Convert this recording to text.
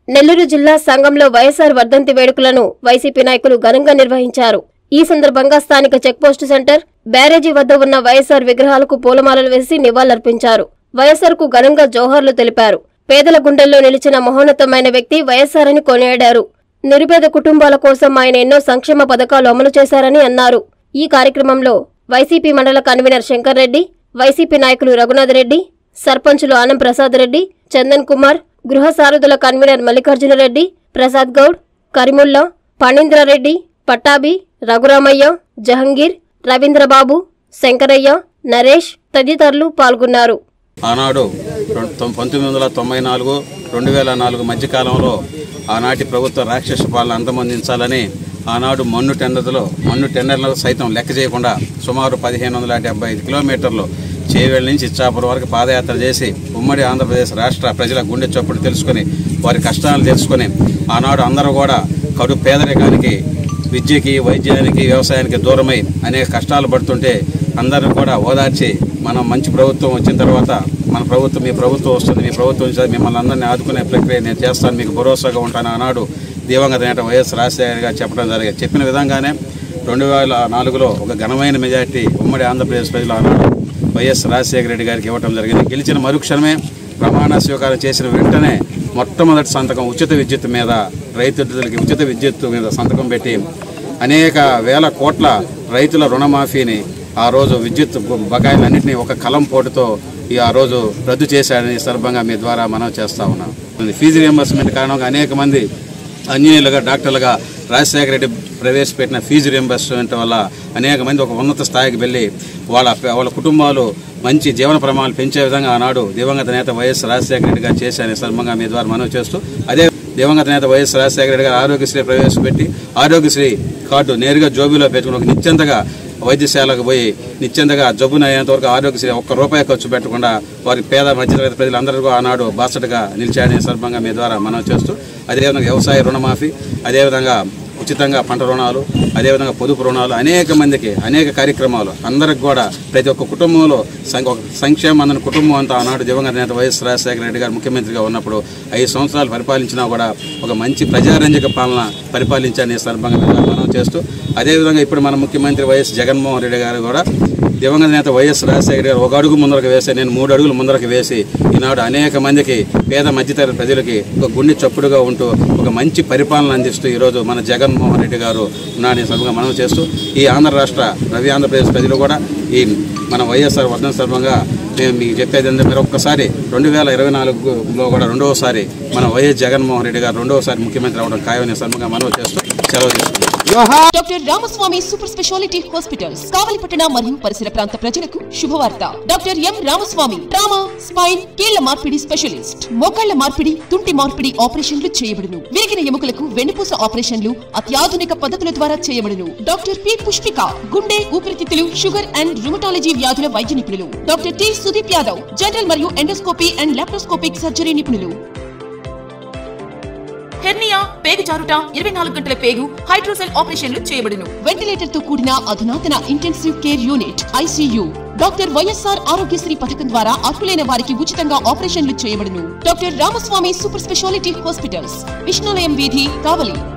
నెల్లూరు జిల్లా సంఘంలో వైఎస్సార్ వర్ధంతి వేడుకలను వైసీపీ నాయకులు ఘనంగా నిర్వహించారు ఈ సందర్భంగా స్థానిక చెక్పోస్టు సెంటర్ బ్యారేజీ వద్ద ఉన్న వైఎస్సార్ విగ్రహాలకు పూలమాలలు వేసి నివాళులర్పించారు వైఎస్సార్ కు ఘనంగా జోహార్లు తెలిపారు పేదల గుండెల్లో నిలిచిన మహోన్నతమైన వ్యక్తి వైఎస్సార్ అని కొనియాడారు నిరుపేద కుటుంబాల కోసం ఆయన ఎన్నో సంక్షేమ పథకాలు అమలు చేశారని అన్నారు ఈ కార్యక్రమంలో వైసీపీ మండల కన్వీనర్ శంకర్ రెడ్డి వైసీపీ నాయకులు రఘునాథ్ రెడ్డి సర్పంచులు ఆనం ప్రసాద్ రెడ్డి చందన్ కుమార్ గృహ సారథుల కన్వీనర్ మల్లికార్జున రెడ్డి ప్రసాద్ గౌడ్ కరిముల్లా ఫణీంద్రారెడ్డి పట్టాభి రఘురామయ్య జహంగీర్ రవీంద్రబాబు శంకరయ్య నరేష్ తదితరులు పాల్గొన్నారు ఆనాడు రెండు- తొం- పంతొమ్మిది వందల తొంభై నాలుగు రెండు వేల నాలుగు మధ్యకాలంలో ఆనాటి ప్రభుత్వ రాక్షస పాలన అంతమొందించాలని ఆనాడు మన్ను టెండర్లో మన్ను టెండర్లు సైతం లెక్క చేయకుండా సుమారు పదిహేను వందల డెబ్బై ఐదు కిలోమీటర్లు చేవేళ్ళ నుంచి ఇచ్చాపురం వరకు పాదయాత్ర చేసి ఉమ్మడి ఆంధ్రప్రదేశ్ రాష్ట్ర ప్రజల గుండె చప్పుడు తెలుసుకొని వారి కష్టాలు తెలుసుకొని ఆనాడు అందరూ కూడా కడు పేదరికానికి విద్యకి వైద్యానికి వ్యవసాయానికి దూరమై అనేక కష్టాలు పడుతుంటే అందరూ కూడా ఓదార్చి మనం మంచి ప్రభుత్వం వచ్చిన తర్వాత మన ప్రభుత్వం మీ ప్రభుత్వం వస్తుంది మీ ప్రభుత్వం వచ్చి మిమ్మల్ని అందరినీ ఆదుకునే ప్రక్రియ నేను చేస్తాను మీకు భరోసాగా ఉంటాను ఆనాడు దివంగత నేత వైఎస్ రాజశేఖర్ గారు చెప్పడం జరిగింది చెప్పిన విధంగానే రెండు వేల నాలుగులో ఒక ఘనమైన మెజార్టీ ఉమ్మడి ఆంధ్రప్రదేశ్ ప్రజలు ఆనాడు వైఎస్ రాజశేఖర రెడ్డి గారికి ఇవ్వడం జరిగింది గెలిచిన మరుక్షణమే ప్రమాణ స్వీకారం చేసిన వెంటనే మొట్టమొదటి సంతకం ఉచిత విద్యుత్ మీద రైతులకి ఉచిత విద్యుత్ మీద సంతకం పెట్టి అనేక వేల కోట్ల రైతుల రుణమాఫీని ఆ రోజు విద్యుత్ బకాయిలన్నింటినీ ఒక కలం పోటుతో ఈ ఆ రోజు రద్దు చేశాడని ఈ సందర్భంగా మీ ద్వారా మనం చేస్తా ఉన్నాం ఫీజు రియంబర్స్మెంట్ కారణంగా అనేక మంది అన్యాయులుగా డాక్టర్లుగా రాజశేఖర రెడ్డి ప్రవేశపెట్టిన ఫీజు రియంబర్స్మెంట్ వల్ల అనేక మంది ఒక ఉన్నత స్థాయికి వెళ్ళి వాళ్ళ వాళ్ళ కుటుంబాలు మంచి జీవన ప్రమాణాలు పెంచే విధంగా ఆనాడు దివంగత నేత వైఎస్ రాజశేఖర రెడ్డి గారు చేశారని సందర్భంగా మీ ద్వారా మనవి చేస్తూ అదే దివంగత నేత వైఎస్ రాజశేఖర రెడ్డి గారు ఆరోగ్యశ్రీ ప్రవేశపెట్టి ఆరోగ్యశ్రీ కార్డు నేరుగా జోబీలో పెట్టుకుని ఒక నిత్యంతగా వైద్యశాలకు పోయి నిత్యంతగా జబ్బున అయ్యేంత వరకు ఆరోగ్యశ్రీ ఒక్క రూపాయి ఖర్చు పెట్టకుండా వారి పేద మధ్యతరగతి ప్రజలందరికీ ఆనాడు బాసటగా నిలిచాడని ఈ సందర్భంగా మీ ద్వారా మనం చేస్తూ అదేవిధంగా వ్యవసాయ రుణమాఫీ అదేవిధంగా ఉచితంగా పంట రుణాలు అదేవిధంగా పొదుపు రుణాలు అనేక మందికి అనేక కార్యక్రమాలు అందరికి కూడా ప్రతి ఒక్క కుటుంబంలో సం- ఒక సంక్షేమం అందిన కుటుంబం అంతా ఆనాడు దివంగత నేత వైఎస్ రాజశేఖర రెడ్డి గారు ముఖ్యమంత్రిగా ఉన్నప్పుడు ఐదు సంవత్సరాలు పరిపాలించినా కూడా ఒక మంచి ప్రజారంజక పాలన పరిపాలించాలని ఈ సందర్భంగా మేము మనం చేస్తూ అదేవిధంగా ఇప్పుడు మన ముఖ్యమంత్రి వైఎస్ జగన్మోహన్ రెడ్డి గారు కూడా దివంగత నేత వైఎస్ రాజశేఖర గారు ఒక అడుగు ముందరకు వేసి నేను మూడు అడుగులు ముందరకు వేసి ఈనాడు అనేక మందికి పేద మధ్యతరగతి ప్రజలకి ఒక గుండె చప్పుడుగా ఉంటూ ఒక మంచి పరిపాలన అందిస్తూ ఈరోజు మన జగన్మోహన్ రెడ్డి గారు ఉన్నాడని సందర్భంగా మనం చేస్తూ ఈ ఆంధ్ర రాష్ట్ర రవి ఆంధ్రప్రదేశ్ ప్రజలు కూడా ఈ మన వైఎస్ఆర్ వర్ధన సందర్భంగా మేము మీకు చెప్పేది ఏంటంటే మీరు ఒక్కసారి రెండు వేల ఇరవై నాలుగులో కూడా రెండవసారి మన వైఎస్ జగన్మోహన్ రెడ్డి గారు రెండవసారి ముఖ్యమంత్రి అవడం ఖాయమనే సందర్భంగా మనం చేస్తూ సెలవు తీసుకుంటాం doctor Ramaswamy super speciality hospitals కావలిపట్టణ మరియు పరిసర ప్రాంత ప్రజలకు శుభవార్త doctor M Ramaswamy trauma spine కీళ్ల మార్పిడి స్పెషలిస్ట్ మోకాళ్ల మార్పిడి తుంటి మార్పిడి ఆపరేషన్లు చేయబడును విరిగిన ఎముకలకు వెన్నుపూస ఆపరేషన్లు అత్యాధునిక పద్ధతుల ద్వారా చేయబడును డాక్టర్ పి పుష్పిక గుండె ఊపిరితిత్తులు షుగర్ అండ్ రుమటాలజీ వ్యాధుల వైద్య నిపుణులు doctor T Sudeep Yadav general మరియు ఎండోస్కోపీ అండ్ లాప్రోస్కోపిక్ సర్జరీ నిపుణులు హెర్నియా పేగు జారుట ఇరవై నాలుగు గంటల పేగు హైడ్రోసెల్ ఆపరేషన్లు చేయబడును వెంటిలేటర్ తో కూడిన అధునాతన intensive care unit ICU doctor YSR Aarogyasri పథకం ద్వారా అర్హులైన వారికి ఉచితంగా ఆపరేషన్లు చేయబడును doctor Ramaswamy super speciality hospitals Vishnulayam వీధి కావలి